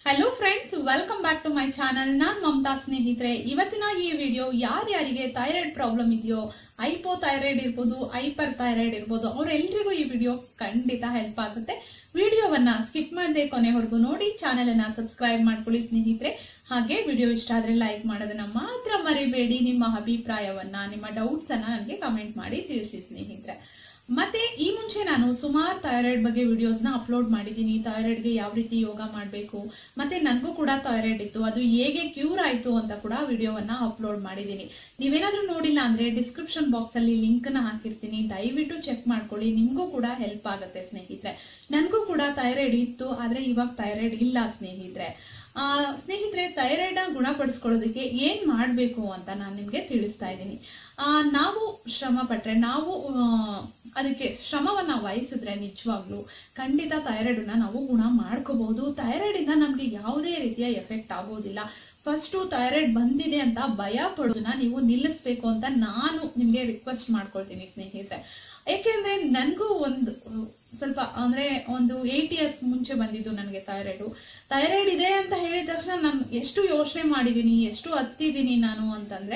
hello friends welcome back to my channel ನಾನ್ ಮಮತಾ ಸ್ನೇಹಿತರೆ ಇವತ್ತಿನ ಈ ವಿಡಿಯೋ ಯಾರ್ಯಾರಿಗೆ ಥೈರಾಯ್ಡ್ ಪ್ರಾಬ್ಲಮ್ ಇದೆಯೋ ಐಪೋ ಥೈರಾಯ್ಡ್ ಇರ್ಬೋದು ಐಪರ್ ಥೈರಾಯ್ಡ್ ಇರ್ಬೋದು ಅವರೆಲ್ಲರಿಗೂ ಈ ವಿಡಿಯೋ ಖಂಡಿತ ಹೆಲ್ಪ್ ಆಗುತ್ತೆ ವಿಡಿಯೋವನ್ನ ಸ್ಕಿಪ್ ಮಾಡದೆ ಕೊನೆವರೆಗೂ ನೋಡಿ ಚಾನೆಲ್ ಅನ್ನ ಸಬ್ಸ್ಕ್ರೈಬ್ ಮಾಡ್ಕೊಳ್ಳಿ ಸ್ನೇಹಿತರೆ ಹಾಗೆ ವಿಡಿಯೋ ಇಷ್ಟ ಆದ್ರೆ ಲೈಕ್ ಮಾಡೋದನ್ನ ಮಾತ್ರ ಮರಿಬೇಡಿ ನಿಮ್ಮ ಅಭಿಪ್ರಾಯವನ್ನ ನಿಮ್ಮ ಡೌಟ್ಸ್ ಅನ್ನ ನನಗೆ ಕಮೆಂಟ್ ಮಾಡಿ ತಿಳಿಸಿ ಸ್ನೇಹಿತರೆ ಮತ್ತೆ ಈ ಮುಂಚೆ ನಾನು ಸುಮಾರು ಥೈರಾಯ್ಡ್ ಬಗ್ಗೆ ವಿಡಿಯೋಸ್ ನ ಅಪ್ಲೋಡ್ ಮಾಡಿದ್ದೀನಿ ಥೈರಾಯ್ಡ್ ಗೆ ಯಾವ ರೀತಿ ಯೋಗ ಮಾಡಬೇಕು ಮತ್ತೆ ನನಗೂ ಕೂಡ ಥೈರಾಯ್ಡ್ ಇತ್ತು ಅದು ಹೇಗೆ ಕ್ಯೂರ್ ಆಯ್ತು ಅಂತ ಕೂಡ ವಿಡಿಯೋವನ್ನ ಅಪ್ಲೋಡ್ ಮಾಡಿದ್ದೀನಿ ನೀವೇನಾದ್ರೂ ನೋಡಿಲ್ಲ ಅಂದ್ರೆ ಡಿಸ್ಕ್ರಿಪ್ಷನ್ ಬಾಕ್ಸ್ ಅಲ್ಲಿ ಲಿಂಕ್ ನ ಹಾಕಿರ್ತೀನಿ ದಯವಿಟ್ಟು ಚೆಕ್ ಮಾಡ್ಕೊಳ್ಳಿ ನಿಮ್ಗೂ ಕೂಡ ಹೆಲ್ಪ್ ಆಗುತ್ತೆ ಸ್ನೇಹಿತರೆ ನನಗೂ ಕೂಡ ಥೈರಾಯ್ಡ್ ಇತ್ತು ಆದ್ರೆ ಇವಾಗ ಥೈರಾಯ್ಡ್ ಇಲ್ಲ ಸ್ನೇಹಿತರೆ ಆ, ಸ್ನೇಹಿತರೆ ಥೈರಾಯ್ಡ್ ನ ಗುಣಪಡಿಸ್ಕೊಳ್ಳೋದಕ್ಕೆ ಏನ್ ಮಾಡ್ಬೇಕು ಅಂತ ನಾನು ನಿಮ್ಗೆ ತಿಳಿಸ್ತಾ ಇದ್ದೀನಿ ಆ, ನಾವು ಶ್ರಮ ಪಟ್ರೆ ನಾವು ಆ, ಅದಕ್ಕೆ ಶ್ರಮವನ್ನ ವಹಿಸಿದ್ರೆ ನಿಜವಾಗ್ಲೂ ಖಂಡಿತ ಥೈರಾಯ್ಡ್ ನ ನಾವು ಗುಣ ಮಾಡ್ಕೋಬಹುದು ಥೈರಾಯ್ಡ್ ಇಂದ ನಮ್ಗೆ ಯಾವುದೇ ರೀತಿಯ ಎಫೆಕ್ಟ್ ಆಗೋದಿಲ್ಲ ಫಸ್ಟ್ ಥೈರಾಯ್ಡ್ ಬಂದಿದೆ ಅಂತ ಭಯ ಪಡೋದನ್ನ ನೀವು ನಿಲ್ಲಿಸ್ಬೇಕು ಅಂತ ನಾನು ನಿಮ್ಗೆ ರಿಕ್ವೆಸ್ಟ್ ಮಾಡ್ಕೊಳ್ತೀನಿ ಸ್ನೇಹಿತರೆ ಯಾಕೆಂದ್ರೆ ನನ್ಗೂ ಒಂದು ಸ್ವಲ್ಪ ಅಂದ್ರೆ ಒಂದು ಏಟ್ ಇಯರ್ಸ್ ಮುಂಚೆ ಬಂದಿದ್ದು ನನಗೆ ಥೈರಾಯ್ಡ್ ಥೈರಾಯ್ಡ್ ಇದೆ ಅಂತ ಹೇಳಿದ ತಕ್ಷಣ ನಾನು ಎಷ್ಟು ಯೋಚನೆ ಮಾಡಿದೀನಿ ಎಷ್ಟು ಹತ್ತಿದ್ದೀನಿ ನಾನು ಅಂತಂದ್ರೆ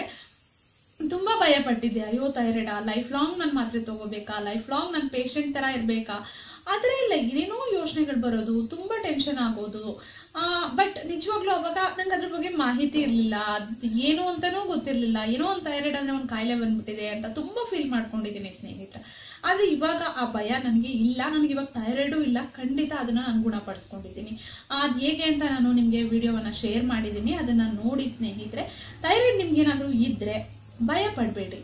ತುಂಬಾ ಭಯ ಪಟ್ಟಿದ್ದೆ ಅಯ್ಯೋ ಥೈರಾಯ್ಡ್ ಲೈಫ್ ಲಾಂಗ್ ನಾನು ಮಾತ್ರೆ ತಗೋಬೇಕಾ ಲೈಫ್ ಲಾಂಗ್ ನನ್ನ ಪೇಷಂಟ್ ತರ ಇರ್ಬೇಕಾ ಆದ್ರೆ ಇಲ್ಲ ಏನೇನೋ ಯೋಚನೆಗಳು ಬರೋದು ತುಂಬಾ ಟೆನ್ಷನ್ ಆಗೋದು ಬಟ್ ನಿಜವಾಗ್ಲೂ ಅವಾಗ ನಂಗೆ ಅದ್ರ ಬಗ್ಗೆ ಮಾಹಿತಿ ಇರ್ಲಿಲ್ಲ ಅದ್ ಏನು ಅಂತಾನೂ ಗೊತ್ತಿರ್ಲಿಲ್ಲ ಏನೋ ಒಂದು ಥೈರಾಯ್ಡ್ ಅಂದ್ರೆ ಒಂದು ಕಾಯಿಲೆ ಬಂದ್ಬಿಟ್ಟಿದೆ ಅಂತ ತುಂಬಾ ಫೀಲ್ ಮಾಡ್ಕೊಂಡಿದ್ದೀನಿ ಸ್ನೇಹಿತರೆ ಆದ್ರೆ ಇವಾಗ ಆ ಭಯ ನನಗೆ ಇಲ್ಲ ನನಗೆ ಇವಾಗ ಥೈರಾಯ್ಡು ಇಲ್ಲ ಖಂಡಿತ ಅದನ್ನ ನಾನು ಗುಣಪಡಿಸ್ಕೊಂಡಿದ್ದೀನಿ ಅದ್ ಹೇಗೆ ಅಂತ ನಾನು ನಿಮ್ಗೆ ವಿಡಿಯೋವನ್ನ ಶೇರ್ ಮಾಡಿದ್ದೀನಿ ಅದನ್ನ ನೋಡಿ ಸ್ನೇಹಿತರೆ ಥೈರಾಯ್ಡ್ ನಿಮ್ಗೆ ಏನಾದ್ರೂ ಇದ್ರೆ ಭಯ ಪಡ್ಬೇಡಿ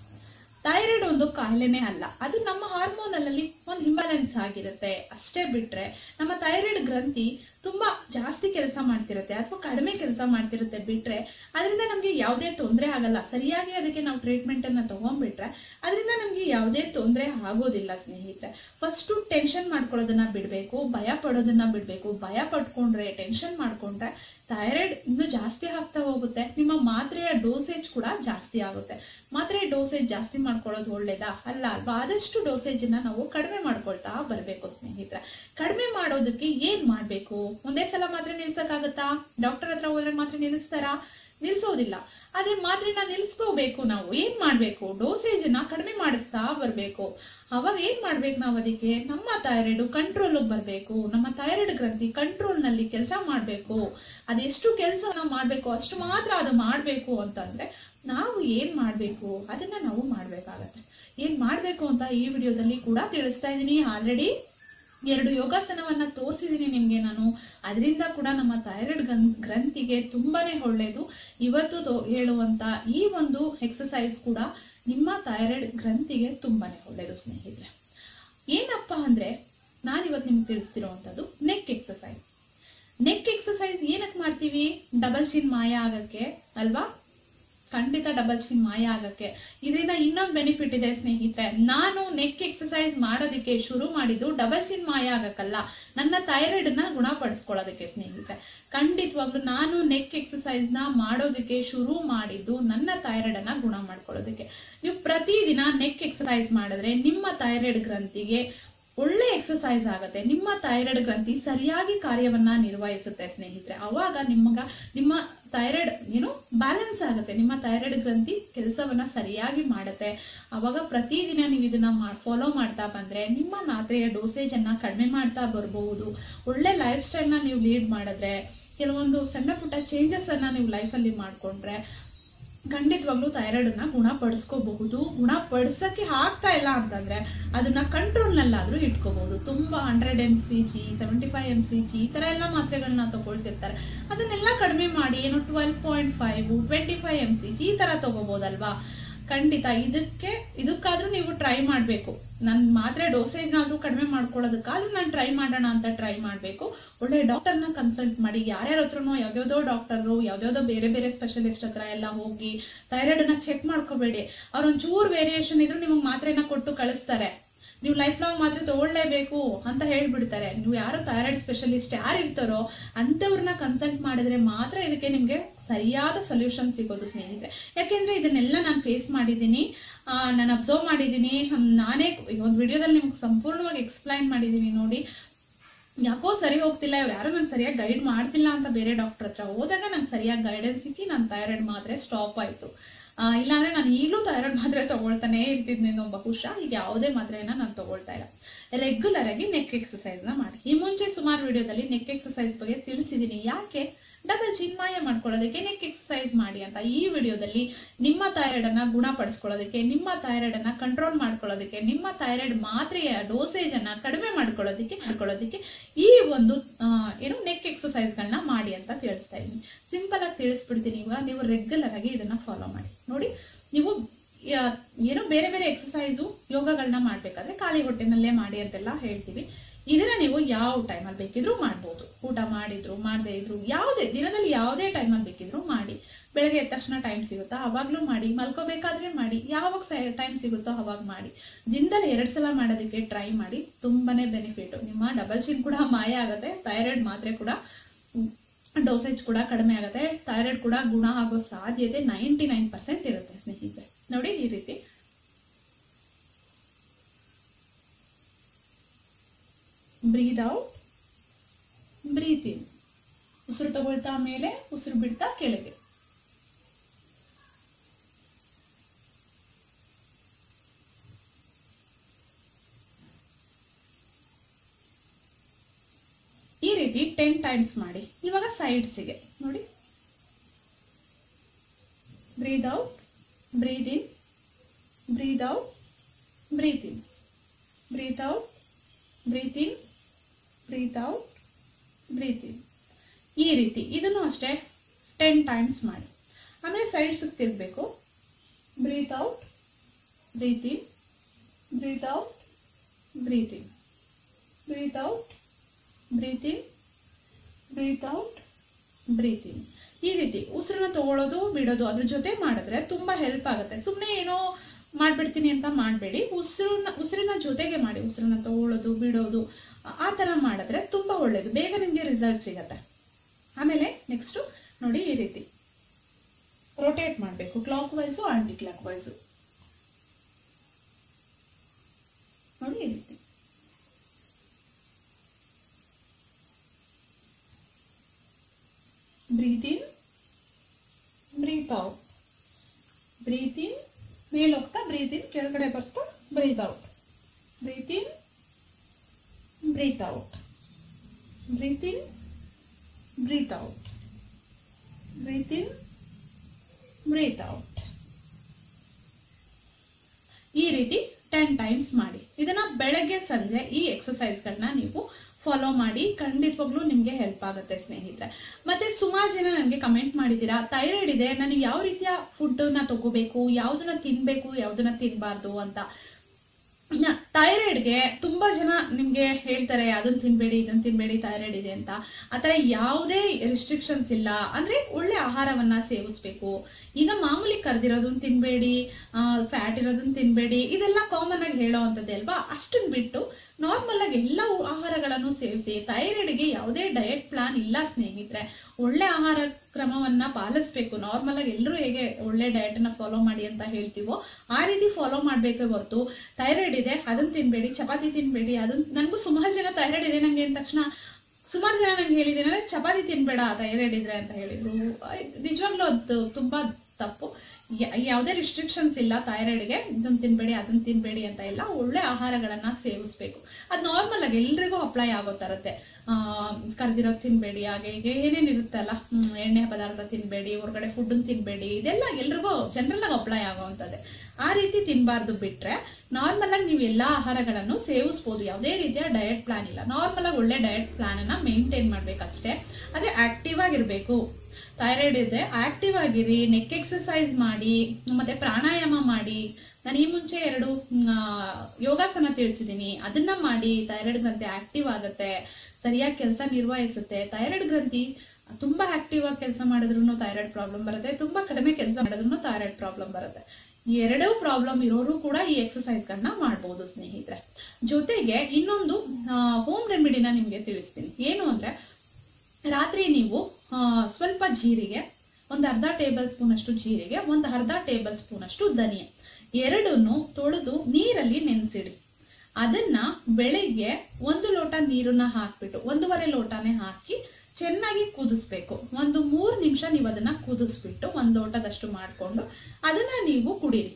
ಥೈರಾಯ್ಡ್ ಒಂದು ಕಾಯಿಲೆನೇ ಅಲ್ಲ ಅದು ನಮ್ಮ ಹಾರ್ಮೋನ್ ಅಲ್ಲಿ ಒಂದು ಇಂಬ್ಯಾಲೆನ್ಸ್ ಆಗಿರುತ್ತೆ ಅಷ್ಟೇ ಬಿಟ್ರೆ ನಮ್ಮ ಥೈರಾಯ್ಡ್ ಗ್ರಂಥಿ ತುಂಬಾ ಜಾಸ್ತಿ ಕೆಲಸ ಮಾಡ್ತಿರುತ್ತೆ ಅಥವಾ ಕಡಿಮೆ ಕೆಲಸ ಮಾಡ್ತಿರುತ್ತೆ ಬಿಟ್ರೆ ಅದರಿಂದ ನಮ್ಗೆ ಯಾವುದೇ ತೊಂದರೆ ಆಗಲ್ಲ ಸರಿಯಾಗಿ ಅದಕ್ಕೆ ನಾವು ಟ್ರೀಟ್ಮೆಂಟ್ ಅನ್ನ ತಗೊಂಡ್ಬಿಟ್ರೆ ಅದರಿಂದ ನಮ್ಗೆ ಯಾವುದೇ ತೊಂದರೆ ಆಗೋದಿಲ್ಲ ಸ್ನೇಹಿತರೆ ಫಸ್ಟ್ ಟೆನ್ಷನ್ ಮಾಡ್ಕೊಳ್ಳೋದನ್ನ ಬಿಡ್ಬೇಕು ಭಯ ಪಡೋದನ್ನ ಬಿಡ್ಬೇಕು ಭಯ ಪಟ್ಕೊಂಡ್ರೆ ಟೆನ್ಷನ್ ಮಾಡ್ಕೊಂಡ್ರೆ ಥೈರಾಯ್ಡ್ ಇನ್ನು ಜಾಸ್ತಿ ಆಗ್ತಾ ಹೋಗುತ್ತೆ ನಿಮ್ಮ ಮಾತ್ರೆಯ ಡೋಸೇಜ್ ಕೂಡ ಜಾಸ್ತಿ ಆಗುತ್ತೆ ಮಾತ್ರೆ ಡೋಸೇಜ್ ಜಾಸ್ತಿ ಮಾಡ್ಕೊಳ್ಳೋದು ಒಳ್ಳೇದಾ ಅಲ್ಲ ಅಲ್ವಾ ಆದಷ್ಟು ಡೋಸೇಜ್ ನ ನಾವು ಕಡಿಮೆ ಮಾಡ್ಕೊಳ್ತಾ ಬರ್ಬೇಕು ಸ್ನೇಹಿತರೆ ಕಡಿಮೆ ಮಾಡೋದಕ್ಕೆ ಏನ್ ಮಾಡ್ಬೇಕು ಒಂದೇ ಸಲ ಮಾತ್ರೆ ನಿಲ್ಸಕ್ಕಾಗತ್ತಾ ಡಾಕ್ಟರ್ ಹತ್ರ ಹೋದ್ರೆ ಮಾತ್ರೆ ನಿಲ್ಲಿಸ್ತಾರಾ ನಿಲ್ಸೋದಿಲ್ಲ ಆದ್ರೆ ಮಾತ್ರೆನ ನಿಲ್ಸ್ಕೋಬೇಕು ನಾವು ಏನ್ ಮಾಡ್ಬೇಕು ಡೋಸೇಜ್ ನ ಕಡಿಮೆ ಮಾಡಿಸ್ತಾ ಬರ್ಬೇಕು ಅವಾಗ ಏನ್ ಮಾಡ್ಬೇಕು ನಾವು ಅದಕ್ಕೆ ನಮ್ಮ ಥೈರಾಯ್ಡ್ ಕಂಟ್ರೋಲ್ ಬರ್ಬೇಕು ನಮ್ಮ ಥೈರಾಯ್ಡ್ ಗ್ರಂಥಿ ಕಂಟ್ರೋಲ್ ನಲ್ಲಿ ಕೆಲಸ ಮಾಡ್ಬೇಕು ಅದೆಷ್ಟು ಕೆಲಸ ನಾವು ಮಾಡ್ಬೇಕು ಅಷ್ಟು ಮಾತ್ರ ಅದು ಮಾಡ್ಬೇಕು ಅಂತಂದ್ರೆ ನಾವು ಏನ್ ಮಾಡ್ಬೇಕು ಅದನ್ನ ನಾವು ಮಾಡ್ಬೇಕಾಗತ್ತೆ ಏನ್ ಮಾಡ್ಬೇಕು ಅಂತ ಈ ವಿಡಿಯೋದಲ್ಲಿ ಕೂಡ ತಿಳಿಸ್ತಾ ಇದೀನಿ ಆಲ್ರೆಡಿ ಎರಡು ಯೋಗಾಸನವನ್ನ ತೋರಿಸಿದೀನಿ ನಿಮ್ಗೆ ನಾನು ಅದರಿಂದ ಕೂಡ ನಮ್ಮ ಥೈರಾಯ್ಡ್ ಗ್ರಂಥಿಗೆ ತುಂಬಾನೇ ಒಳ್ಳೇದು ಇವತ್ತು ತೋ- ಹೇಳುವಂತ ಈ ಒಂದು ಎಕ್ಸಸೈಸ್ ಕೂಡ ನಿಮ್ಮ ಥೈರಾಯ್ಡ್ ಗ್ರಂಥಿಗೆ ತುಂಬಾನೇ ಒಳ್ಳೇದು ಸ್ನೇಹಿತರೆ ಏನಪ್ಪಾ ಅಂದ್ರೆ ನಾನು ಇವತ್ತು ನಿಮ್ಗೆ ತಿಳಿಸ್ತಿರೋವಂಥದ್ದು ನೆಕ್ ಎಕ್ಸಸೈಸ್ ನೆಕ್ ಎಕ್ಸಸೈಸ್ ಏನಕ್ಕೆ ಮಾಡ್ತೀವಿ ಡಬಲ್ ಚಿನ್ ಮಾಯ ಆಗಕ್ಕೆ ಅಲ್ವಾ ಖಂಡಿತ ಡಬಲ್ ಚಿನ್ ಮಾಯ ಆಗಕ್ಕೆ ಇದರಿಂದ ಇನ್ನೊಂದು ಬೆನಿಫಿಟ್ ಇದೆ ಸ್ನೇಹಿತರೆ ನಾನು ನೆಕ್ ಎಕ್ಸಸೈಸ್ ಮಾಡೋದಕ್ಕೆ ಶುರು ಮಾಡಿದ್ದು ಡಬಲ್ ಚಿನ್ ಮಾಯ ಆಗಕ್ಕಲ್ಲ ನನ್ನ ಥೈರಾಯ್ಡ್ ನ ಗುಣಪಡಿಸ್ಕೊಳ್ಳೋದಕ್ಕೆ ಸ್ನೇಹಿತರೆ ಖಂಡಿತವಾಗ್ಲೂ ನಾನು ನೆಕ್ ಎಕ್ಸಸೈಸ್ ನ ಮಾಡೋದಕ್ಕೆ ಶುರು ಮಾಡಿದ್ದು ನನ್ನ ಥೈರಾಯ್ಡ್ ಅನ್ನ ಗುಣ ಮಾಡ್ಕೊಳ್ಳೋದಕ್ಕೆ ನೀವು ಪ್ರತಿದಿನ ನೆಕ್ ಎಕ್ಸಸೈಸ್ ಮಾಡಿದ್ರೆ ನಿಮ್ಮ ಥೈರಾಯ್ಡ್ ಗ್ರಂಥಿಗೆ ಒಳ್ಳೆ ಎಕ್ಸಸೈಸ್ ಆಗುತ್ತೆ ನಿಮ್ಮ ಥೈರಾಯ್ಡ್ ಗ್ರಂಥಿ ಸರಿಯಾಗಿ ಕಾರ್ಯವನ್ನ ನಿರ್ವಹಿಸುತ್ತೆ ಸ್ನೇಹಿತರೆ ಅವಾಗ ನಿಮಗ ನಿಮ್ಮ ಥೈರಾಯ್ಡ್ ಏನು ಬ್ಯಾಲೆನ್ಸ್ ಆಗುತ್ತೆ ನಿಮ್ಮ ಥೈರಾಯ್ಡ್ ಗ್ರಂಥಿ ಕೆಲಸವನ್ನ ಸರಿಯಾಗಿ ಮಾಡುತ್ತೆ ಅವಾಗ ಪ್ರತಿದಿನ ನೀವು ಇದನ್ನ ಫಾಲೋ ಮಾಡ್ತಾ ಬಂದ್ರೆ ನಿಮ್ಮ ಮಾತ್ರೆಯ ಡೋಸೇಜ್ ಅನ್ನ ಕಡಿಮೆ ಮಾಡ್ತಾ ಬರಬಹುದು ಒಳ್ಳೆ ಲೈಫ್ ಸ್ಟೈಲ್ ನ ನೀವು ಲೀಡ್ ಮಾಡಿದ್ರೆ ಕೆಲವೊಂದು ಸಣ್ಣ ಪುಟ್ಟ ಚೇಂಜಸ್ ಅನ್ನ ನೀವು ಲೈಫಲ್ಲಿ ಮಾಡ್ಕೊಂಡ್ರೆ ಖಂಡಿತವಾಗ್ಲೂ ಥೈರಾಯ್ಡ್ ನ ಗುಣಪಡಿಸ್ಕೋಬಹುದು ಗುಣಪಡಿಸಕ್ಕೆ ಆಗ್ತಾ ಇಲ್ಲ ಅಂತಂದ್ರೆ ಅದನ್ನ ಕಂಟ್ರೋಲ್ ನಲ್ಲಾದ್ರೂ ಇಟ್ಕೋಬಹುದು ತುಂಬಾ hundred M C G seventy five M C G ಈ ತರ ಎಲ್ಲ ಮಾತ್ರೆಗಳನ್ನ ತಗೊಳ್ತಿರ್ತಾರೆ ಅದನ್ನೆಲ್ಲ ಕಡಿಮೆ ಮಾಡಿ ಏನು twelve point five twenty five M C G ಈ ತರ ತಗೋಬಹುದಲ್ವಾ ಖಂಡಿತ ಇದಕ್ಕೆ ಇದಕ್ಕಾದ್ರೂ ನೀವು ಟ್ರೈ ಮಾಡ್ಬೇಕು ನನ್ ಮಾತ್ರೆ ಡೋಸೇಜ್ ನಾದ್ರೂ ಕಡಿಮೆ ಮಾಡ್ಕೊಳ್ಳೋದಕ್ಕಾದ್ರೂ ನಾನು ಟ್ರೈ ಮಾಡೋಣ ಅಂತ ಟ್ರೈ ಮಾಡ್ಬೇಕು ಒಳ್ಳೆ ಡಾಕ್ಟರ್ನ ಕನ್ಸಲ್ಟ್ ಮಾಡಿ ಯಾರ್ಯಾರ ಹತ್ರನೋ ಯಾವ್ಯಾವ್ದೋ ಡಾಕ್ಟರ್ರು ಯಾವ್ಯಾವ್ದೋ ಬೇರೆ ಬೇರೆ ಸ್ಪೆಷಲಿಸ್ಟ್ ಹತ್ರ ಎಲ್ಲ ಹೋಗಿ ಥೈರಾಯ್ಡ್ ನ ಚೆಕ್ ಮಾಡ್ಕೋಬೇಡಿ ಅವ್ರ ಒಂಚೂರು ವೇರಿಯೇಷನ್ ಇದ್ರು ನಿಮಗೆ ಮಾತ್ರೆನ ಕೊಟ್ಟು ಕಳಿಸ್ತಾರೆ ನೀವು ಲೈಫ್ ಲಾಂಗ್ ಮಾತ್ರ ತಗೊಳ್ಳೇಬೇಕು ಅಂತ ಹೇಳ್ಬಿಡ್ತಾರೆ ನೀವು ಯಾರು ಥೈರಾಯ್ಡ್ ಸ್ಪೆಷಲಿಸ್ಟ್ ಯಾರು ಇರ್ತಾರೋ ಅಂತವ್ರನ್ನ ಕನ್ಸಲ್ಟ್ ಮಾಡಿದ್ರೆ ಮಾತ್ರ ಇದಕ್ಕೆ ನಿಮ್ಗೆ ಸರಿಯಾದ ಸೊಲ್ಯೂಷನ್ ಸಿಗೋದು ಸ್ನೇಹಿತರೆ ಯಾಕೆಂದ್ರೆ ಇದನ್ನೆಲ್ಲ ನಾನು ಫೇಸ್ ಮಾಡಿದ್ದೀನಿ ನಾನು ಅಬ್ಸರ್ವ್ ಮಾಡಿದ್ದೀನಿ ಹ್ಮ್, ನಾನೇ ಒಂದು ವಿಡಿಯೋದಲ್ಲಿ ನಿಮ್ಗೆ ಸಂಪೂರ್ಣವಾಗಿ ಎಕ್ಸ್ಪ್ಲೈನ್ ಮಾಡಿದ್ದೀನಿ ನೋಡಿ ಯಾಕೋ ಸರಿ ಹೋಗ್ತಿಲ್ಲ ಇವ್ರು ಯಾರು ನಂಗೆ ಸರಿಯಾಗಿ ಗೈಡ್ ಮಾಡ್ತಿಲ್ಲ ಅಂತ ಬೇರೆ ಡಾಕ್ಟರ್ ಹತ್ರ ಹೋದಾಗ ನಂಗೆ ಸರಿಯಾಗಿ ಗೈಡೆನ್ಸ್ ಸಿಕ್ಕಿ ನನ್ನ ಥೈರಾಯ್ಡ್ ಮಾತ್ರೆ ಸ್ಟಾಪ್ ಆಯ್ತು ಆ, ಇಲ್ಲಾಂದ್ರೆ ನಾನು ಈಗಲೂ ಥೈರಾಯ್ಡ್ ಮಾತ್ರೆ ತಗೊಳ್ತಾನೆ ಇರ್ತಿದ್ನೇನೋ ಬಹುಶಃ ಈಗ ಯಾವುದೇ ಮಾತ್ರೆಯನ್ನ ನಾನು ತಗೊಳ್ತಾ ಇಲ್ಲ ರೆಗ್ಯುಲರ್ ಆಗಿ ನೆಕ್ ಎಕ್ಸಸೈಸ್ ನ ಮಾಡಿ ಈ ಮುಂಚೆ ಸುಮಾರು ವಿಡಿಯೋದಲ್ಲಿ ನೆಕ್ ಎಕ್ಸಸೈಸ್ ಬಗ್ಗೆ ತಿಳಿಸಿದೀನಿ ಯಾಕೆ ಡಬಲ್ ಚಿನ್ಮಾಯ ಮಾಡ್ಕೊಳ್ಳೋದಕ್ಕೆ ನೆಕ್ ಎಕ್ಸಸೈಸ್ ಮಾಡಿ ಅಂತ ಈ ವಿಡಿಯೋದಲ್ಲಿ ನಿಮ್ಮ ಥೈರಾಯ್ಡ್ ಅನ್ನ ಗುಣಪಡಿಸ್ಕೊಳ್ಳೋದಕ್ಕೆ ನಿಮ್ಮ ಥೈರಾಯ್ಡ್ ಅನ್ನ ಕಂಟ್ರೋಲ್ ಮಾಡ್ಕೊಳ್ಳೋದಕ್ಕೆ ನಿಮ್ಮ ಥೈರಾಯ್ಡ್ ಮಾತ್ರೆಯ ಡೋಸೇಜ್ ಅನ್ನ ಕಡಿಮೆ ಮಾಡ್ಕೊಳ್ಳೋದಕ್ಕೆ ಮಾಡ್ಕೊಳ್ಳೋದಕ್ಕೆ ಈ ಒಂದು ಆ, ಏನು ನೆಕ್ ಎಕ್ಸಸೈಸ್ ಗಳನ್ನ ಮಾಡಿ ಅಂತ ತಿಳಿಸ್ತಾ ಇದ್ದೀನಿ ಸಿಂಪಲ್ ಆಗಿ ತಿಳಿಸ್ಬಿಡ್ತೀನಿ ಇವಾಗ ನೀವು ರೆಗ್ಯುಲರ್ ಆಗಿ ಇದನ್ನ ಫಾಲೋ ಮಾಡಿ ನೋಡಿ ನೀವು ಯಾ- ಏನೋ ಬೇರೆ ಬೇರೆ ಎಕ್ಸಸೈಸು ಯೋಗಗಳನ್ನ ಮಾಡ್ಬೇಕಾದ್ರೆ ಖಾಲಿ ಹೊಟ್ಟೆನಲ್ಲೇ ಮಾಡಿ ಅಂತೆಲ್ಲ ಹೇಳ್ತೀವಿ ಇದನ್ನ ನೀವು ಯಾವ ಟೈಮಲ್ಲಿ ಬೇಕಿದ್ರೂ ಮಾಡ್ಬೋದು ಊಟ ಮಾಡಿದ್ರು ಮಾಡದೇ ಇದ್ರು ಯಾವುದೇ ದಿನದಲ್ಲಿ ಯಾವುದೇ ಟೈಮಲ್ಲಿ ಬೇಕಿದ್ರು ಮಾಡಿ ಬೆಳಗ್ಗೆ ಎದ್ದ ತಕ್ಷಣ ಟೈಮ್ ಸಿಗುತ್ತಾ ಅವಾಗ್ಲೂ ಮಾಡಿ ಮಲ್ಕೋಬೇಕಾದ್ರೆ ಮಾಡಿ ಯಾವಾಗ ಟೈಮ್ ಸಿಗುತ್ತೋ ಅವಾಗ ಮಾಡಿ ದಿನದಲ್ಲಿ ಎರಡ್ ಸಲ ಮಾಡೋದಕ್ಕೆ ಟ್ರೈ ಮಾಡಿ ತುಂಬಾನೇ ಬೆನಿಫಿಟ್ ನಿಮ್ಮ ಡಬಲ್ ಚಿನ್ ಕೂಡ ಮಾಯ ಆಗುತ್ತೆ ಥೈರಾಯ್ಡ್ ಮಾತ್ರೆ ಕೂಡ ಡೋಸೇಜ್ ಕೂಡ ಕಡಿಮೆ ಆಗುತ್ತೆ ಥೈರಾಯ್ಡ್ ಕೂಡ ಗುಣ ಆಗೋ ಸಾಧ್ಯತೆ ನೈಂಟಿ ನೈನ್ ಪರ್ಸೆಂಟ್ ಇರುತ್ತೆ ಸ್ನೇಹಿತರೆ ನೋಡಿ ಈ ರೀತಿ ಬ್ರೀದ್ ಔಟ್ ಬ್ರೀತ್ ಇನ್ ಉಸಿರು ತಗೊಳ್ತಾ ಮೇಲೆ ಉಸಿರು ಬಿಡ್ತಾ ಕೆಳಗೆ ಈ ರೀತಿ ಟೆನ್ ಟೈಮ್ಸ್ ಮಾಡಿ ಇವಾಗ ಸೈಡ್ಸಿಗೆ ನೋಡಿ breathe out breathe in breathe out breathe in breathe out breathe in breathe out breathe in ಈ ರೀತಿ ಇದನ್ನು ಅಷ್ಟೇ ಟೆನ್ ಟೈಮ್ಸ್ ಮಾಡಿ ಆಮೇಲೆ ಸೈಡ್ಸ್ ತಿರ್ಬೇಕು breathe out breathe in breathe out breathe in breathe out breathe in breathe out breathe in ಈ ರೀತಿ ಉಸಿರನ್ನ ತಗೊಳ್ಳೋದು ಬಿಡೋದು ಅದ್ರ ಜೊತೆ ಮಾಡಿದ್ರೆ ತುಂಬಾ ಹೆಲ್ಪ್ ಆಗುತ್ತೆ ಸುಮ್ಮನೆ ಏನೋ ಮಾಡ್ಬಿಡ್ತೀನಿ ಅಂತ ಮಾಡಬೇಡಿ ಉಸಿರನ್ನ ಉಸಿರಿನ ಜೊತೆಗೆ ಮಾಡಿ ಉಸಿರನ್ನ ತಗೊಳ್ಳೋದು ಬಿಡೋದು ಆ- ಆ ತರ ಮಾಡಿದ್ರೆ ತುಂಬಾ ಒಳ್ಳೇದು ಬೇಗ ನಿಮ್ಗೆ ರಿಸಲ್ಟ್ ಸಿಗತ್ತೆ ಆಮೇಲೆ ನೆಕ್ಸ್ಟ್ ನೋಡಿ ಈ ರೀತಿ ರೊಟೇಟ್ ಮಾಡಬೇಕು clockwise anticlockwise ನೋಡಿ ಈ ರೀತಿ breathe in breathe out breathe in ಮೇಲೆ ಹೋಗ್ತಾ ಬ್ರೀತ್ ಇನ್ ಕೆಳಗಡೆ ಬರ್ತಾ breathe out breathe in breathe out breathe in breathe out breathe in breathe out ಈ ರೀತಿ ಟೆನ್ ಟೈಮ್ಸ್ ಮಾಡಿ ಇದನ್ನ ಬೆಳಗ್ಗೆ ಸಂಜೆ ಈ ಎಕ್ಸಸೈಸ್ ಗಳನ್ನ ನೀವು ಫಾಲೋ ಮಾಡಿ ಖಂಡಿತವಾಗ್ಲೂ ನಿಮ್ಗೆ ಹೆಲ್ಪ್ ಆಗುತ್ತೆ ಸ್ನೇಹಿತರೆ ಮತ್ತೆ ಸುಮಾರು ಜನ ನನಗೆ ಕಮೆಂಟ್ ಮಾಡಿದ್ದೀರಾ ಥೈರಾಯ್ಡ್ ಇದೆ ನನಗೆ ಯಾವ ರೀತಿಯ ಫುಡ್ ನ ತಗೋಬೇಕು ಯಾವ್ದನ್ನ ತಿನ್ಬೇಕು ಯಾವ್ದನ್ನ ತಿನ್ಬಾರ್ದು ಅಂತ ಥೈರಾಯ್ಡ್ಗೆ ತುಂಬಾ ಜನ ನಿಮ್ಗೆ ಹೇಳ್ತಾರೆ ಅದನ್ನ ತಿನ್ಬೇಡಿ ಇದನ್ನ ತಿನ್ಬೇಡಿ ಥೈರಾಯ್ಡ್ ಇದೆ ಅಂತ ಆತರ ಯಾವುದೇ ರಿಸ್ಟ್ರಿಕ್ಷನ್ಸ್ ಇಲ್ಲ ಅಂದ್ರೆ ಒಳ್ಳೆ ಆಹಾರವನ್ನ ಸೇವಿಸ್ಬೇಕು ಈಗ ಮಾಮೂಲಿ ಕರ್ದಿರೋದನ್ನ ತಿನ್ಬೇಡಿ ಫ್ಯಾಟ್ ಇರೋದನ್ನ ತಿನ್ಬೇಡಿ ಇದೆಲ್ಲ ಕಾಮನ್ ಆಗಿ ಹೇಳೋ ಅಂತದ್ದೇ ಅಲ್ವಾ ಅಷ್ಟನ್ನ ಬಿಟ್ಟು ನಾರ್ಮಲ್ ಆಗಿ ಎಲ್ಲ ಆಹಾರಗಳನ್ನು ಸೇವಿಸಿ ಥೈರಾಯ್ಡ್ಗೆ ಯಾವುದೇ ಡಯಟ್ ಪ್ಲಾನ್ ಇಲ್ಲ ಸ್ನೇಹಿತರೆ ಒಳ್ಳೆ ಆಹಾರ ಕ್ರಮವನ್ನ ಪಾಲಿಸ್ಬೇಕು ನಾರ್ಮಲ್ ಆಗಿ ಎಲ್ಲರೂ ಹೇಗೆ ಒಳ್ಳೆ ಡಯಟ್ ಅನ್ನ ಫಾಲೋ ಮಾಡಿ ಅಂತ ಹೇಳ್ತೀವೋ ಆ ರೀತಿ ಫಾಲೋ ಮಾಡ್ಬೇಕೆ ಹೊರತು ಥೈರಾಯ್ಡ್ ಇದೆ ಅದನ್ನ ತಿನ್ಬೇಡಿ ಚಪಾತಿ ತಿನ್ಬೇಡಿ ಅದನ್ನ ನನಗೂ ಸುಮಾರು ಜನ ಥೈರಾಯ್ಡ್ ಇದೆ ನಂಗೆ ಅಂದ ತಕ್ಷಣ ಸುಮಾರು ಜನ ನಂಗೆ ಹೇಳಿದ್ದೀನಿ ಅಂದ್ರೆ ಚಪಾತಿ ತಿನ್ಬೇಡ ಥೈರಾಯ್ಡ್ ಇದ್ರೆ ಅಂತ ಹೇಳಿದ್ರು ನಿಜವಾಗ್ಲೂ ಅದು ತುಂಬಾ ತಪ್ಪು ಯಾ- ಯಾವುದೇ ರಿಸ್ಟ್ರಿಕ್ಷನ್ಸ್ ಇಲ್ಲ ಥೈರಾಯ್ಡ್ಗೆ ಇದನ್ನ ತಿನ್ಬೇಡಿ ಅದನ್ನ ತಿನ್ಬೇಡಿ ಅಂತ ಇಲ್ಲ ಒಳ್ಳೆ ಆಹಾರಗಳನ್ನ ಸೇವಿಸ್ಬೇಕು ಅದು ನಾರ್ಮಲ್ ಆಗಿ ಎಲ್ರಿಗೂ ಅಪ್ಲೈ ಆಗೋ ತರತ್ತೆ ಆ ಕರ್ದಿರೋದು ತಿನ್ಬೇಡಿ ಹಾಗೆ ಹೀಗೆ ಏನೇನ್ ಇರುತ್ತಲ್ಲ ಹ್ಮ್, ಎಣ್ಣೆ ಪದಾರ್ಥ ತಿನ್ಬೇಡಿ ಹೊರಗಡೆ ಫುಡ್ ತಿನ್ಬೇಡಿ ಇದೆಲ್ಲ ಎಲ್ರಿಗೂ ಜನರಲ್ ಆಗಿ ಅಪ್ಲೈ ಆಗೋವಂಥದ್ದೇ ಆ ರೀತಿ ತಿನ್ಬಾರ್ದು ಬಿಟ್ರೆ ನಾರ್ಮಲ್ ಆಗಿ ನೀವು ಎಲ್ಲಾ ಆಹಾರಗಳನ್ನು ಸೇವಿಸ್ಬೋದು ಯಾವುದೇ ರೀತಿಯ ಡಯಟ್ ಪ್ಲಾನ್ ಇಲ್ಲ ನಾರ್ಮಲ್ ಆಗಿ ಒಳ್ಳೆ ಡಯಟ್ ಪ್ಲಾನ್ ಅನ್ನ ಮೇಂಟೈನ್ ಮಾಡ್ಬೇಕಷ್ಟೇ ಅದೇ ಆಕ್ಟಿವ್ ಆಗಿರ್ಬೇಕು ಥೈರಾಯ್ಡ್ ಇದೆ ಆಕ್ಟಿವ್ ಆಗಿರಿ ನೆಕ್ ಎಕ್ಸರ್ಸೈಸ್ ಮಾಡಿ ಮತ್ತೆ ಪ್ರಾಣಾಯಾಮ ಮಾಡಿ ನಾನು ಈ ಮುಂಚೆ ಎರಡು ಮ್, ಆ, ಯೋಗಾಸನ ತಿಳಿಸಿದೀನಿ ಅದನ್ನ ಮಾಡಿ ಥೈರಾಯ್ಡ್ ಗ್ರಂಥಿ ಆಕ್ಟಿವ್ ಆಗುತ್ತೆ ಸರಿಯಾಗಿ ಕೆಲಸ ನಿರ್ವಹಿಸುತ್ತೆ ಥೈರಾಯ್ಡ್ ಗ್ರಂಥಿ ತುಂಬಾ ಆಕ್ಟಿವ್ ಆಗಿ ಕೆಲಸ ಮಾಡಿದ್ರು ಥೈರಾಯ್ಡ್ ಪ್ರಾಬ್ಲಮ್ ಬರುತ್ತೆ ತುಂಬಾ ಕಡಿಮೆ ಕೆಲಸ ಮಾಡಿದ್ರು ಥೈರಾಯ್ಡ್ ಪ್ರಾಬ್ಲಮ್ ಬರುತ್ತೆ ಈ ಎರಡೂ ಪ್ರಾಬ್ಲಮ್ ಇರೋರು ಕೂಡ ಈ ಎಕ್ಸಸೈಸ್ ಗಳನ್ನ ಮಾಡಬಹುದು ಸ್ನೇಹಿತರೆ ಜೊತೆಗೆ ಇನ್ನೊಂದು ಹೋಮ್ ರೆಮಿಡಿನ ನಿಮ್ಗೆ ತಿಳಿಸ್ತೀನಿ ಏನು ಅಂದ್ರೆ ರಾತ್ರಿ ನೀವು ಆ, ಸ್ವಲ್ಪ ಜೀರಿಗೆ ಒಂದು ಅರ್ಧ ಟೇಬಲ್ ಸ್ಪೂನ್ ಅಷ್ಟು ಜೀರಿಗೆ ಒಂದು ಅರ್ಧ ಟೇಬಲ್ ಸ್ಪೂನ್ ಅಷ್ಟು ಧನಿಯಾ ಎರಡನ್ನು ತೊಳೆದು ನೀರಲ್ಲಿ ನೆನೆಸಿಡಿ ಅದನ್ನ ಬೆಳಿಗ್ಗೆ ಒಂದು ಲೋಟ ನೀರನ್ನ ಹಾಕ್ಬಿಟ್ಟು ಒಂದೂವರೆ ಲೋಟನೇ ಹಾಕಿ ಚೆನ್ನಾಗಿ ಕುದಿಸ್ಬೇಕು ಒಂದು ಮೂರು ನಿಮಿಷ ನೀವು ಅದನ್ನ ಕುದಿಸ್ಬಿಟ್ಟು ಒಂದು ಲೋಟದಷ್ಟು ಮಾಡ್ಕೊಂಡು ಅದನ್ನ ನೀವು ಕುಡೀರಿ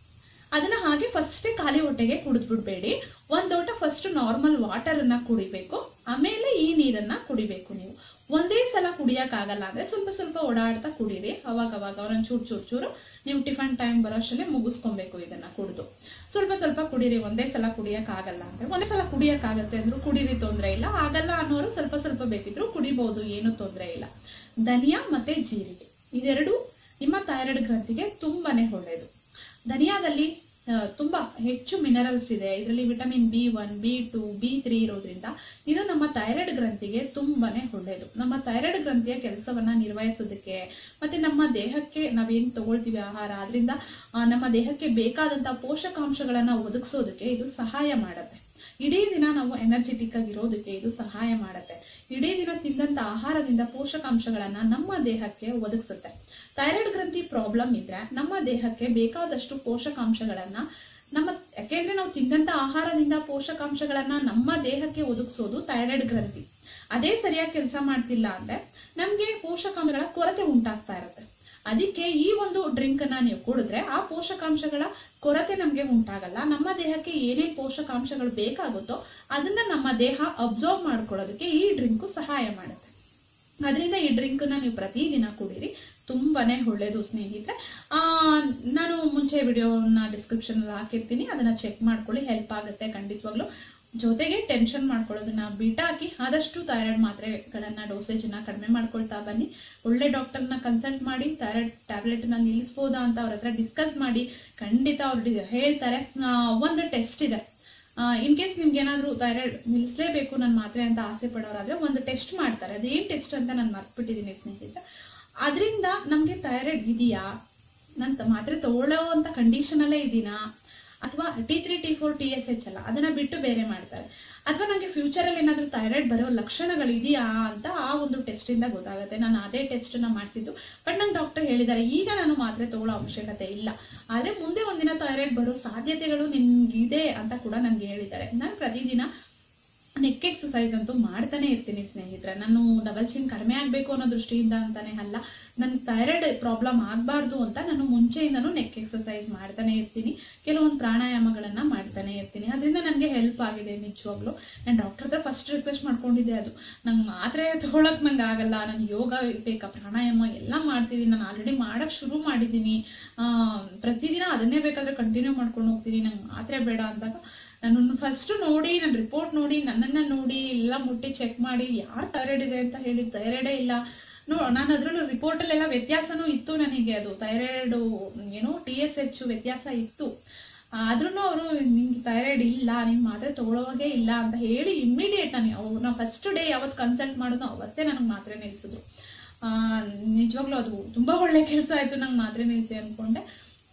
ಅದನ್ನ ಹಾಗೆ ಫಸ್ಟ್ ಖಾಲಿ ಹೊಟ್ಟೆಗೆ ಕುಡಿದ್ಬಿಡ್ಬೇಡಿ ಒಂದ್ ಲೋಟ ಫಸ್ಟ್ ನಾರ್ಮಲ್ ವಾಟರ್ ಅನ್ನ ಕುಡಿಬೇಕು ಆಮೇಲೆ ಈ ನೀರನ್ನ ಕುಡಿಬೇಕು ನೀವು ಒಂದೇ ಸಲ ಕುಡಿಯಕ್ ಆಗಲ್ಲ ಅಂದ್ರೆ ಸ್ವಲ್ಪ ಸ್ವಲ್ಪ ಓಡಾಡ್ತಾ ಕುಡೀರಿ ಅವಾಗ ಅವಾಗ ಒಂದೊಂದ್ ಚೂರು ಚೂರು ಚೂರು ನೀವು ಟಿಫನ್ ಟೈಮ್ ಬರೋಷ್ಟಲ್ಲೇ ಮುಗಿಸ್ಕೊಬೇಕು ಇದನ್ನ ಕುಡಿದು ಸ್ವಲ್ಪ ಸ್ವಲ್ಪ ಕುಡೀರಿ ಒಂದೇ ಸಲ ಕುಡಿಯಕ್ ಆಗಲ್ಲ ಅಂದ್ರೆ ಒಂದೇ ಸಲ ಕುಡಿಯಕ್ ಆಗತ್ತೆ ಅಂದ್ರೂ ಕುಡೀರಿ ತೊಂದ್ರೆ ಇಲ್ಲ ಆಗಲ್ಲ ಅನ್ನೋರು ಸ್ವಲ್ಪ ಸ್ವಲ್ಪ ಬೇಕಿದ್ರು ಕುಡಿಬಹುದು ಏನು ತೊಂದ್ರೆ ಇಲ್ಲ ಧನಿಯಾ ಮತ್ತೆ ಜೀರಿಗೆ ಇದೆರಡು ನಿಮ್ಮ ಥೈರಾಯ್ಡ್ ಗ್ರಂಥಿಗೆ ತುಂಬಾನೇ ಒಳ್ಳೆಯದು ಧನಿಯಾದಲ್ಲಿ ಆ, ತುಂಬಾ ಹೆಚ್ಚು ಮಿನರಲ್ಸ್ ಇದೆ ಇದರಲ್ಲಿ vitamin B one B two B three ಇರೋದ್ರಿಂದ ಇದು ನಮ್ಮ ಥೈರಾಯ್ಡ್ ಗ್ರಂಥಿಗೆ ತುಂಬಾನೇ ಒಳ್ಳೆಯದು ನಮ್ಮ ಥೈರಾಯ್ಡ್ ಗ್ರಂಥಿಯ ಕೆಲಸವನ್ನ ನಿರ್ವಹಿಸೋದಕ್ಕೆ ಮತ್ತೆ ನಮ್ಮ ದೇಹಕ್ಕೆ ನಾವೇನ್ ತಗೊಳ್ತೀವಿ ಆಹಾರ ಅದರಿಂದ ನಮ್ಮ ದೇಹಕ್ಕೆ ಬೇಕಾದಂತ ಪೋಷಕಾಂಶಗಳನ್ನ ಒದಗಿಸೋದಕ್ಕೆ ಇದು ಸಹಾಯ ಮಾಡುತ್ತೆ ಇಡೀ ದಿನ ನಾವು ಎನರ್ಜೆಟಿಕ್ ಆಗಿ ಇರೋದಕ್ಕೆ ಇದು ಸಹಾಯ ಮಾಡುತ್ತೆ ಇಡೀ ದಿನ ತಿಂದಂತ ಆಹಾರದಿಂದ ಪೋಷಕಾಂಶಗಳನ್ನ ನಮ್ಮ ದೇಹಕ್ಕೆ ಒದಗಿಸುತ್ತೆ ಥೈರಾಯ್ಡ್ ಗ್ರಂಥಿ ಪ್ರಾಬ್ಲಮ್ ಇದ್ರೆ ನಮ್ಮ ದೇಹಕ್ಕೆ ಬೇಕಾದಷ್ಟು ಪೋಷಕಾಂಶಗಳನ್ನ ನಮ್ಮ ಯಾಕೆಂದ್ರೆ ನಾವು ತಿಂದಂತ ಆಹಾರದಿಂದ ಪೋಷಕಾಂಶಗಳನ್ನ ನಮ್ಮ ದೇಹಕ್ಕೆ ಒದಗಿಸೋದು ಥೈರಾಯ್ಡ್ ಗ್ರಂಥಿ ಅದೇ ಸರಿಯಾಗಿ ಕೆಲಸ ಮಾಡ್ತಿಲ್ಲ ಅಂದ್ರೆ ನಮ್ಗೆ ಪೋಷಕಾಂಶಗಳ ಕೊರತೆ ಉಂಟಾಗ್ತಾ ಇರುತ್ತೆ ಅದಕ್ಕೆ ಈ ಒಂದು ಡ್ರಿಂಕ್ ಅನ್ನ ನೀವು ಕುಡಿದ್ರೆ ಆ ಪೋಷಕಾಂಶಗಳ ಕೊರತೆ ನಮ್ಗೆ ಉಂಟಾಗಲ್ಲ ನಮ್ಮ ದೇಹಕ್ಕೆ ಏನೇನ್ ಪೋಷಕಾಂಶಗಳು ಬೇಕಾಗುತ್ತೋ ಅದನ್ನ ನಮ್ಮ ದೇಹ ಅಬ್ಸರ್ವ್ ಮಾಡ್ಕೊಳ್ಳೋದಕ್ಕೆ ಈ ಡ್ರಿಂಕ್ ಸಹಾಯ ಮಾಡುತ್ತೆ ಅದರಿಂದ ಈ ಡ್ರಿಂಕ್ ನ ನೀವು ಪ್ರತಿದಿನ ಕುಡೀರಿ ತುಂಬಾನೇ ಒಳ್ಳೇದು ಸ್ನೇಹಿತರೆ ಆ ನಾನು ಮುಂಚೆ ವಿಡಿಯೋನ ಡಿಸ್ಕ್ರಿಪ್ಷನ್ ಅಲ್ಲಿ ಹಾಕಿರ್ತೀನಿ ಅದನ್ನ ಚೆಕ್ ಮಾಡ್ಕೊಳ್ಳಿ ಹೆಲ್ಪ್ ಆಗುತ್ತೆ ಖಂಡಿತವಾಗ್ಲು ಜೊತೆಗೆ ಟೆನ್ಷನ್ ಮಾಡ್ಕೊಳ್ಳೋದನ್ನ ಬಿಟ್ಟಾಕಿ ಆದಷ್ಟು ಥೈರಾಯ್ಡ್ ಮಾತ್ರೆಗಳನ್ನ ಡೋಸೇಜ್ ನ ಕಡಿಮೆ ಮಾಡ್ಕೊಳ್ತಾ ಬನ್ನಿ ಒಳ್ಳೆ ಡಾಕ್ಟರ್ನ ಕನ್ಸಲ್ಟ್ ಮಾಡಿ ಥೈರಾಯ್ಡ್ ಟ್ಯಾಬ್ಲೆಟ್ ನ ನಿಲ್ಲಿಸಬಹುದಾ ಅಂತ ಅವ್ರ ಹತ್ರ ಡಿಸ್ಕಸ್ ಮಾಡಿ ಖಂಡಿತ ಅವ್ರು ಹೇಳ್ತಾರೆ ಆ, ಒಂದು ಟೆಸ್ಟ್ ಇದೆ ಇನ್ ಕೇಸ್ ನಿಮ್ಗೆ ಏನಾದ್ರು ಥೈರಾಯ್ಡ್ ನಿಲ್ಲಿಸಲೇಬೇಕು ನನ್ನ ಮಾತ್ರೆ ಅಂತ ಆಸೆ ಪಡೋರಾದ್ರೆ ಒಂದು ಟೆಸ್ಟ್ ಮಾಡ್ತಾರೆ ಅದೇನ್ ಟೆಸ್ಟ್ ಅಂತ ನಾನು ಮರ್ತ್ಬಿಟ್ಟಿದ್ದೀನಿ ಸ್ನೇಹಿತರೆ ಅದರಿಂದ ನಮ್ಗೆ ಥೈರಾಯ್ಡ್ ಇದೆಯಾ ನಾನು ಮಾತ್ರೆ ತಗೊಳ್ಳೋ ಅಂತ ಕಂಡೀಷನ್ ಅಲ್ಲೇ ಇದೀನಾ ಅಥವಾ T three T four T S H ಅಲ್ಲ ಅದನ್ನ ಬಿಟ್ಟು ಬೇರೆ ಮಾಡ್ತಾರೆ ಅಥವಾ ನಂಗೆ ಫ್ಯೂಚರ್ ಅಲ್ಲಿ ಏನಾದ್ರೂ ಥೈರಾಯ್ಡ್ ಬರೋ ಲಕ್ಷಣಗಳು ಇದೆಯಾ ಅಂತ ಆ ಒಂದು ಟೆಸ್ಟ್ ಇಂದ ಗೊತ್ತಾಗುತ್ತೆ ನಾನು ಅದೇ ಟೆಸ್ಟ್ ನ ಮಾಡಿಸಿದ್ದು ಬಟ್ ನಂಗೆ ಡಾಕ್ಟರ್ ಹೇಳಿದ್ದಾರೆ ಈಗ ನಾನು ಮಾತ್ರೆ ತಗೊಳ್ಳೋ ಅವಶ್ಯಕತೆ ಇಲ್ಲ ಆದ್ರೆ ಮುಂದೆ ಒಂದಿನ ಥೈರಾಯ್ಡ್ ಬರೋ ಸಾಧ್ಯತೆಗಳು ನಿನ್ಗಿದೆ ಅಂತ ಕೂಡ ನನ್ಗೆ ಹೇಳಿದ್ದಾರೆ ನಾನು ಪ್ರತಿದಿನ ನೆಕ್ ಎಕ್ಸಸೈಸ್ ಅಂತೂ ಮಾಡ್ತಾನೆ ಇರ್ತೀನಿ ಸ್ನೇಹಿತರೆ ನಾನು ಡಬಲ್ ಚಿನ್ ಕಡಿಮೆ ಆಗ್ಬೇಕು ಅನ್ನೋ ದೃಷ್ಟಿಯಿಂದ ಅಂತಾನೆ ಅಲ್ಲ ನನ್ ಥೈರಾಯ್ಡ್ ಪ್ರಾಬ್ಲಮ್ ಆಗ್ಬಾರ್ದು ಅಂತ ನಾನು ಮುಂಚೆಯಿಂದನೂ ನೆಕ್ ಎಕ್ಸಸೈಸ್ ಮಾಡ್ತಾನೆ ಇರ್ತೀನಿ ಕೆಲವೊಂದು ಪ್ರಾಣಾಯಾಮಗಳನ್ನ ಮಾಡ್ತಾನೆ ಇರ್ತೀನಿ ಅದರಿಂದ ನನಗೆ ಹೆಲ್ಪ್ ಆಗಿದೆ ನಿಜವಾಗ್ಲು ನಾನು ಡಾಕ್ಟರ್ ಹತ್ರ ಫಸ್ಟ್ ರಿಕ್ವೆಸ್ಟ್ ಮಾಡ್ಕೊಂಡಿದ್ದೆ ಅದು ನಂಗೆ ಮಾತ್ರೆ ತಗೊಳಕ್ ನಂಗೆ ಆಗಲ್ಲ ನಾನು ಯೋಗ ಬೇಕಾ ಪ್ರಾಣಾಯಾಮ ಎಲ್ಲ ಮಾಡ್ತೀನಿ ನಾನು ಆಲ್ರೆಡಿ ಮಾಡಕ್ ಶುರು ಮಾಡಿದ್ದೀನಿ ಆ ಪ್ರತಿದಿನ ಅದನ್ನೇ ಬೇಕಾದ್ರೆ ಕಂಟಿನ್ಯೂ ಮಾಡ್ಕೊಂಡು ಹೋಗ್ತೀನಿ ನಂಗೆ ಮಾತ್ರೆ ಬೇಡ ಅಂದಾಗ ನಾನು ಫಸ್ಟ್ ನೋಡಿ ನನ್ನ ರಿಪೋರ್ಟ್ ನೋಡಿ ನನ್ನನ್ನ ನೋಡಿ ಎಲ್ಲ ಮುಟ್ಟಿ ಚೆಕ್ ಮಾಡಿ ಯಾರು ಥೈರಾಯ್ಡ್ ಇದೆ ಅಂತ ಹೇಳಿ ಥೈರಾಯ್ಡೇ ಇಲ್ಲ ನೋ ನಾನು ಅದ್ರಲ್ಲೂ ರಿಪೋರ್ಟ್ ಅಲ್ಲೆಲ್ಲ ವ್ಯತ್ಯಾಸನೂ ಇತ್ತು ನನಗೆ ಅದು ಥೈರಾಯ್ಡ್ ಏನೋ ಟಿ ಎಸ್ ಎಚ್ ವ್ಯತ್ಯಾಸ ಇತ್ತು ಆದ್ರೂ ಅವರು ನಿಮ್ಗೆ ಥೈರಾಯ್ಡ್ ಇಲ್ಲ ನಿಮ್ ಮಾತ್ರೆ ತಗೊಳ್ಳೋವಾಗೆ ಇಲ್ಲ ಅಂತ ಹೇಳಿ ಇಮಿಡಿಯೇಟ್ ನಾನು ಅವ್ರನ್ನ ಫಸ್ಟ್ ಡೇ ಯಾವತ್ತು ಕನ್ಸಲ್ಟ್ ಮಾಡೋದು ಅವತ್ತೇ ನನಗೆ ಮಾತ್ರೆ ನಿಲ್ಸಿದ್ರು ಆ ನಿಜವಾಗ್ಲೂ ಅದು ತುಂಬಾ ಒಳ್ಳೆ ಕೆಲಸ ಆಯ್ತು ನಂಗೆ ಮಾತ್ರೆ ನಿಲ್ಸಿ ಅನ್ಕೊಂಡೆ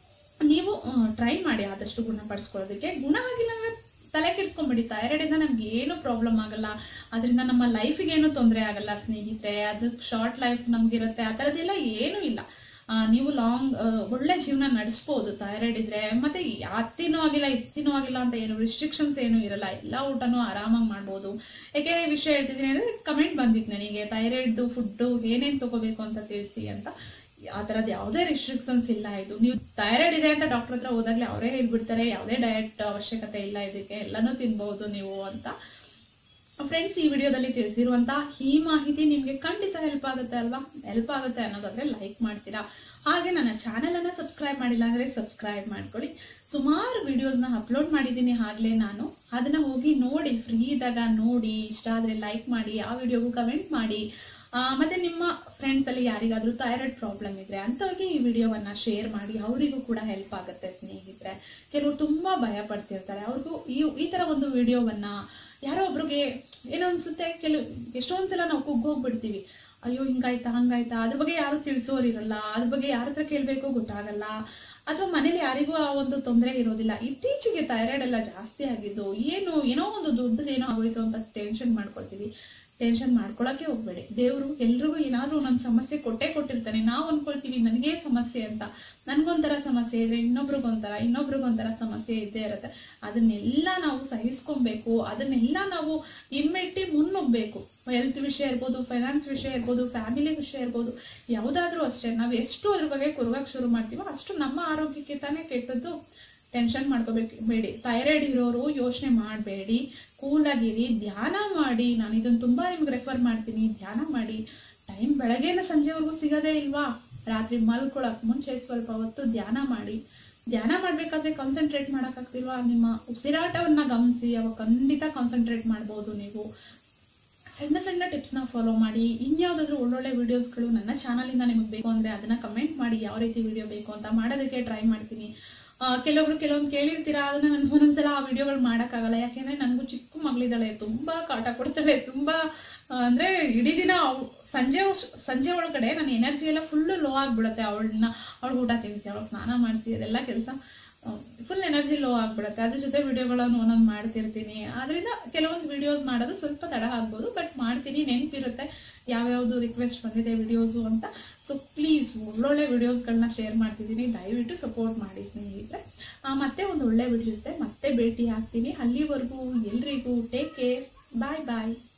ನೀವು ಟ್ರೈ ಮಾಡಿ ಆದಷ್ಟು ಗುಣಪಡಿಸ್ಕೊಳ್ಳೋದಕ್ಕೆ ಗುಣ ಆಗಿಲ್ಲ ಅಂದ್ರೆ ತಲೆ ಕೆಡಿಸ್ಕೊಂಬಿಡಿ ಥೈರಾಯ್ಡ್ ಇಂದ ನಮ್ಗೆ ಏನು ಪ್ರಾಬ್ಲಮ್ ಆಗಲ್ಲ ಅದರಿಂದ ನಮ್ಮ ಲೈಫಿಗೆ ಏನು ತೊಂದರೆ ಆಗಲ್ಲ ಸ್ನೇಹಿತರೆ ಅದು ಶಾರ್ಟ್ ಲೈಫ್ ನಮ್ಗಿರುತ್ತೆ ಆ ಥರದ್ದೆಲ್ಲ ಏನೂ ಇಲ್ಲ ಆ, ನೀವು ಲಾಂಗ್ ಒಳ್ಳೆ ಜೀವನ ನಡೆಸ್ಬೋದು ಥೈರಾಯ್ಡ್ ಇದ್ರೆ ಮತ್ತೆ ಅತ್ತಿನೂ ಆಗಿಲ್ಲ ಇತ್ತಿನೂ ಆಗಿಲ್ಲ ಅಂತ ಏನು ರಿಸ್ಟ್ರಿಕ್ಷನ್ಸ್ ಏನು ಇರಲ್ಲ ಎಲ್ಲ ಊಟನೂ ಆರಾಮಾಗಿ ಮಾಡ್ಬೋದು ಯಾಕೆ ಈ ವಿಷಯ ಹೇಳ್ತಿದ್ದೀನಿ ಅಂದ್ರೆ ಕಮೆಂಟ್ ಬಂದಿತ್ತು ನನಗೆ ಥೈರಾಯ್ಡ್ ಫುಡ್ ಏನೇನ್ ತಗೋಬೇಕು ಅಂತ ತಿಳಿಸಿ ಅಂತ ಆ ತರದ್ ಯಾವುದೇ ರಿಸ್ಟ್ರಿಕ್ಷನ್ಸ್ ಇಲ್ಲ ಇದು ನೀವು ಥೈರಾಯ್ಡ್ ಇದೆ ಅಂತ ಡಾಕ್ಟರ್ ಹತ್ರ ಹೋದಾಗ್ಲೇ ಅವರೇ ಹೇಳ್ಬಿಡ್ತಾರೆ ಯಾವುದೇ ಡಯಟ್ ಅವಶ್ಯಕತೆ ಇಲ್ಲ ಇದಕ್ಕೆ ಎಲ್ಲಾನು ತಿನ್ಬಹುದು ನೀವು ಅಂತ ಫ್ರೆಂಡ್ಸ್ ಈ ವಿಡಿಯೋದಲ್ಲಿ ತಿಳಿಸಿರುವಂತ ಈ ಮಾಹಿತಿ ನಿಮ್ಗೆ ಖಂಡಿತ ಹೆಲ್ಪ್ ಆಗುತ್ತೆ ಅಲ್ವಾ ಹೆಲ್ಪ್ ಆಗುತ್ತೆ ಅನ್ನೋದಾದ್ರೆ ಲೈಕ್ ಮಾಡ್ತೀರಾ ಹಾಗೆ ನನ್ನ ಚಾನೆಲ್ ಅನ್ನ ಸಬ್ಸ್ಕ್ರೈಬ್ ಮಾಡಿಲ್ಲ ಅಂದ್ರೆ ಸಬ್ಸ್ಕ್ರೈಬ್ ಮಾಡ್ಕೊಳ್ಳಿ ಸುಮಾರು ವಿಡಿಯೋಸ್ನ ಅಪ್ಲೋಡ್ ಮಾಡಿದ್ದೀನಿ ಆಗ್ಲೇ ನಾನು ಅದನ್ನ ಹೋಗಿ ನೋಡಿ ಫ್ರೀ ಇದ್ದಾಗ ನೋಡಿ ಇಷ್ಟ ಆದ್ರೆ ಲೈಕ್ ಮಾಡಿ ಆ ವಿಡಿಯೋಗೂ ಕಮೆಂಟ್ ಮಾಡಿ ಆ, ಮತ್ತೆ ನಿಮ್ಮ ಫ್ರೆಂಡ್ಸ್ ಅಲ್ಲಿ ಯಾರಿಗಾದ್ರೂ ಥೈರಾಯ್ಡ್ ಪ್ರಾಬ್ಲಮ್ ಇದ್ರೆ ಅಂತವ್ರಿಗೆ ಈ ವಿಡಿಯೋವನ್ನ ಶೇರ್ ಮಾಡಿ ಅವರಿಗೂ ಕೂಡ ಹೆಲ್ಪ್ ಆಗುತ್ತೆ ಸ್ನೇಹಿತರೆ ಕೆಲವರು ತುಂಬಾ ಭಯ ಪಡ್ತಿರ್ತಾರೆ ಅವ್ರಿಗೂ ಈ ಈ ತರ ಒಂದು ವಿಡಿಯೋವನ್ನ ಯಾರೋ ಒಬ್ರಿಗೆ ಏನೋ ಅನ್ಸುತ್ತೆ ಕೆಲವು ಎಷ್ಟೊಂದ್ಸಲ ನಾವು ಕುಗ್ಗೋಗ್ಬಿಡ್ತೀವಿ ಅಯ್ಯೋ ಹಿಂಗಾಯ್ತಾ ಹಂಗಾಯ್ತಾ ಅದ್ರ ಬಗ್ಗೆ ಯಾರು ತಿಳಿಸೋರಿರಲ್ಲ ಅದ್ರ ಬಗ್ಗೆ ಯಾರ ಹತ್ರ ಕೇಳ್ಬೇಕು ಗೊತ್ತಾಗಲ್ಲ ಅಥವಾ ಮನೇಲಿ ಯಾರಿಗೂ ಆ ಒಂದು ತೊಂದರೆ ಇರೋದಿಲ್ಲ ಇತ್ತೀಚೆಗೆ ಥೈರಾಯ್ಡ್ ಎಲ್ಲ ಜಾಸ್ತಿ ಆಗಿದ್ದು ಏನು ಏನೋ ಒಂದು ದೊಡ್ಡದೇನೋ ಆಗೋಯ್ತು ಅಂತ ಟೆನ್ಷನ್ ಮಾಡ್ಕೊಳ್ತೀವಿ ಟೆನ್ಷನ್ ಮಾಡ್ಕೊಳಕ್ಕೆ ಹೋಗ್ಬೇಡಿ ದೇವರು ಎಲ್ರಿಗೂ ಏನಾದ್ರೂ ಒಂದೊಂದು ಸಮಸ್ಯೆ ಕೊಟ್ಟೇ ಕೊಟ್ಟಿರ್ತಾನೆ ನಾವು ಅನ್ಕೊಳ್ತೀವಿ ನನಗೇ ಸಮಸ್ಯೆ ಅಂತ ನನ್ಗೊಂಥರ ಸಮಸ್ಯೆ ಇದೆ ಇನ್ನೊಬ್ರಿಗೊಂಥರ ಇನ್ನೊಬ್ರಿಗೊಂಥರ ಸಮಸ್ಯೆ ಇದ್ದೇ ಇರುತ್ತೆ ಅದನ್ನೆಲ್ಲ ನಾವು ಸಹಿಸ್ಕೊಬೇಕು ಅದನ್ನೆಲ್ಲ ನಾವು ಹಿಮ್ಮೆಟ್ಟಿ ಮುನ್ನುಗ್ಬೇಕು ಹೆಲ್ತ್ ವಿಷಯ ಇರ್ಬೋದು ಫೈನಾನ್ಸ್ ವಿಷಯ ಇರ್ಬೋದು ಫ್ಯಾಮಿಲಿ ವಿಷಯ ಇರ್ಬೋದು ಯಾವುದಾದ್ರೂ ಅಷ್ಟೇ ನಾವು ಎಷ್ಟು ಅದ್ರ ಬಗ್ಗೆ ಕುರುಗಕ್ಕೆ ಶುರು ಮಾಡ್ತೀವೋ ಅಷ್ಟು ನಮ್ಮ ಆರೋಗ್ಯಕ್ಕೆ ತಾನೇ ಕೆಟ್ಟದ್ದು ಟೆನ್ಷನ್ ಮಾಡ್ಕೋಬೇಕು ಬೇಡಿ ಥೈರಾಯ್ಡ್ ಇರೋರು ಯೋಚನೆ ಮಾಡಬೇಡಿ ಕೂಲಾಗಿರಿ ಧ್ಯಾನ ಮಾಡಿ ನಾನು ಇದನ್ನ ತುಂಬಾ ನಿಮ್ಗೆ ರೆಫರ್ ಮಾಡ್ತೀನಿ ಧ್ಯಾನ ಮಾಡಿ ಟೈಮ್ ಬೆಳಗ್ಗೆನ ಸಂಜೆವರೆಗೂ ಸಿಗೋದೇ ಇಲ್ವಾ ರಾತ್ರಿ ಮಲ್ಕೊಳಕ್ ಮುಂಚೆ ಸ್ವಲ್ಪ ಹೊತ್ತು ಧ್ಯಾನ ಮಾಡಿ ಧ್ಯಾನ ಮಾಡ್ಬೇಕಾದ್ರೆ ಕಾನ್ಸಂಟ್ರೇಟ್ ಮಾಡಕ್ಕಾಗ್ತಿಲ್ವಾ ನಿಮ್ಮ ಉಸಿರಾಟವನ್ನ ಗಮನಿಸಿ ಅವಾಗ ಖಂಡಿತ ಕಾನ್ಸಂಟ್ರೇಟ್ ಮಾಡ್ಬೋದು ನೀವು ಸಣ್ಣ ಸಣ್ಣ ಟಿಪ್ಸ್ನ ಫಾಲೋ ಮಾಡಿ ಇನ್ಯಾವುದಾದ್ರೂ ಒಳ್ಳೊಳ್ಳೆ ವಿಡಿಯೋಸ್ಗಳು ನನ್ನ ಚಾನಲಿಂದ ನಿಮಗೆ ಬೇಕು ಅಂದ್ರೆ ಅದನ್ನ ಕಮೆಂಟ್ ಮಾಡಿ ಯಾವ ರೀತಿ ವಿಡಿಯೋ ಬೇಕು ಅಂತ ಮಾಡೋದಕ್ಕೆ ಟ್ರೈ ಮಾಡ್ತೀನಿ ಆ, ಕೆಲವೊಬ್ರು ಕೆಲವೊಂದು ಕೇಳಿರ್ತೀರಾ ಅದನ್ನ ನನ್ಗೆ ಒಂದೊಂದ್ಸಲ ಆ ವಿಡಿಯೋಗಳು ಮಾಡೋಕ್ಕಾಗಲ್ಲ ಯಾಕೆಂದ್ರೆ ನನಗೂ ಚಿಕ್ಕ ಮಗಳಿದ್ದಾಳೆ ತುಂಬಾ ಕಾಟ ಕೊಡ್ತಾಳೆ ತುಂಬಾ ಆ, ಅಂದ್ರೆ ಇಡೀ ದಿನ ಅವ್- ಸಂಜೆ ಒಸ್- ಸಂಜೆ ಒಳಗಡೆ ನನ್ನ ಎನರ್ಜಿ ಎಲ್ಲ ಫುಲ್ ಲೋ ಆಗ್ಬಿಡುತ್ತೆ ಅವಳನ್ನ ಅವಳು ಊಟ ತಿನ್ನಿಸಿ ಅವಳಿಗೆ ಸ್ನಾನ ಮಾಡಿಸಿ ಅದೆಲ್ಲ ಕೆಲಸ ಫುಲ್ ಎನರ್ಜಿ ಲೋ ಆಗ್ಬಿಡುತ್ತೆ ಅದ್ರ ಜೊತೆ ವಿಡಿಯೋಗಳನ್ನು ಒಂದೊಂದು ಮಾಡ್ತಿರ್ತೀನಿ ಆದ್ರಿಂದ ಕೆಲವೊಂದು ವಿಡಿಯೋಸ್ ಮಾಡೋದು ಸ್ವಲ್ಪ ತಡ ಆಗ್ಬೋದು ಬಟ್ ಮಾಡ್ತೀನಿ ನೆನಪಿರುತ್ತೆ ಯಾವ್ಯಾವ್ದು ರಿಕ್ವೆಸ್ಟ್ ಬಂದಿದೆ ವಿಡಿಯೋಸು ಅಂತ ಸೊ ಪ್ಲೀಸ್ ಒಳ್ಳೊಳ್ಳೆ ವಿಡಿಯೋಸ್ಗಳನ್ನ ಶೇರ್ ಮಾಡ್ತಿದ್ದೀನಿ ದಯವಿಟ್ಟು ಸಪೋರ್ಟ್ ಮಾಡಿ ಸ್ನೇಹಿತರೆ ಆ, ಮತ್ತೆ ಒಂದು ಒಳ್ಳೆ ವಿಡಿಯೋ ಜೊತೆ ಮತ್ತೆ ಭೇಟಿ ಆಗ್ತೀನಿ ಅಲ್ಲಿವರೆಗೂ ಎಲ್ರಿಗೂ ಟೇಕ್ ಕೇರ್ ಬಾಯ್ ಬಾಯ್